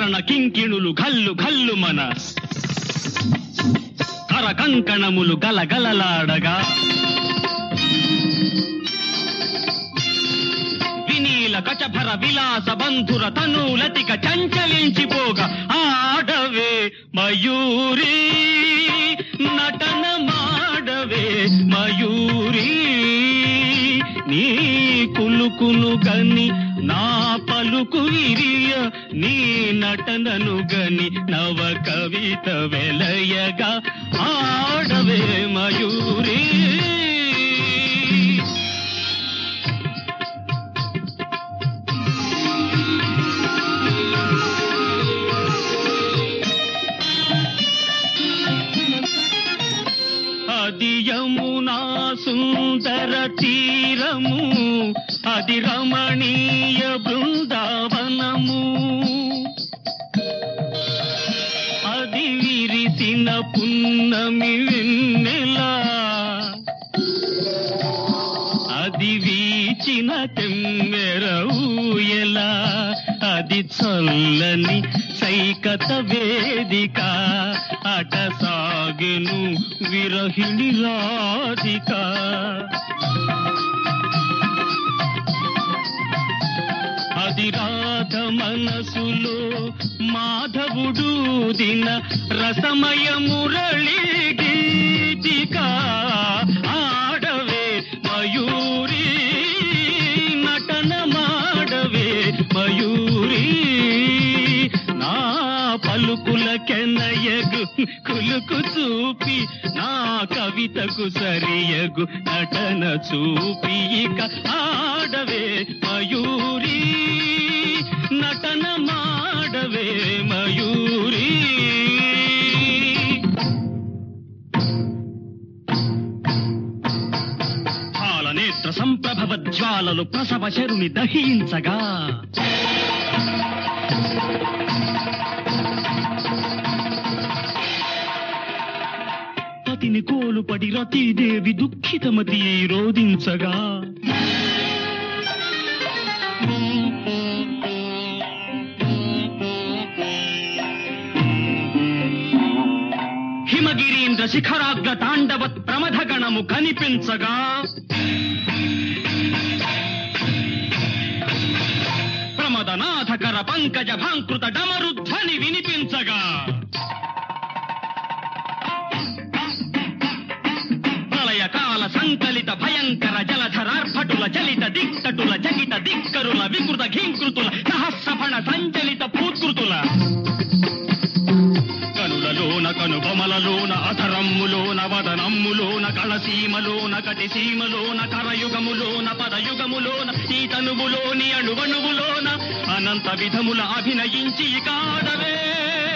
ఆభరణ కింకిణులు గల్లు గల్లు మన కర కంకణములు గలగలలాడగా వినీల కచభర విలాస బంధుర తనులతిక చంచలించిపోగా ఆడవే మయూరి నటన మాడవే మయూరి నీ కులుకును గని నా పలుకు విరియ నీ నటనను గని నవ కవిత వెలయగా ఆడవే మయూరి అది యమునా సుందర తీరము అది రమణీయ బృందావనము అది విరిసిన పున్నమి వెన్నెలా అది వీచిన తెమ్మెరూయలా అది చల్లని సైకత వేదిక అట సాగెను విరహిణి రాధిక అది రాధ మనసులో మాధవుడు దిన రసమయ మురళి గీతిక ఆడవే మయూరి నటన మాడవే మయూరి నా పలుకుల కెనయగు కులుకు చూపి నా కవితకు సరియగు నటన చూపి ఇక ఆడవే మయూరి నటన మాడవే మయూరి పాలనేత్ర సంప్రభవ జ్వాలలు ప్రసవ శరుని దహించగా పతిని కోలుపడి రతీదేవి దుఃఖితమతి రోధించగా హిమగిరీంద్ర శిఖరాగ్ర తాండవత్ ప్రమథగణము కనిపించగా ప్రమదనాథకర పంకజ భాంకృత డమరుధ్వని వినిపించగా ప్రళయకాల సంకలిత భయంకర జలధరార్భటుల చలిత దిక్కటుల జగిత దిక్కరుల వికృత ఘీంకృతుల సహస్రఫణ సంచలిత పూత్కృతుల కనులలోన కనుబొమలలోన అధరమ్ములోన వదనమ్ములోన కళసీమలోన కటిసీమలోన కరయుగములోన పదయుగములోన ఈ తనువులోని అణువణువులోన అనంత విధముల అభినయించి కాడవే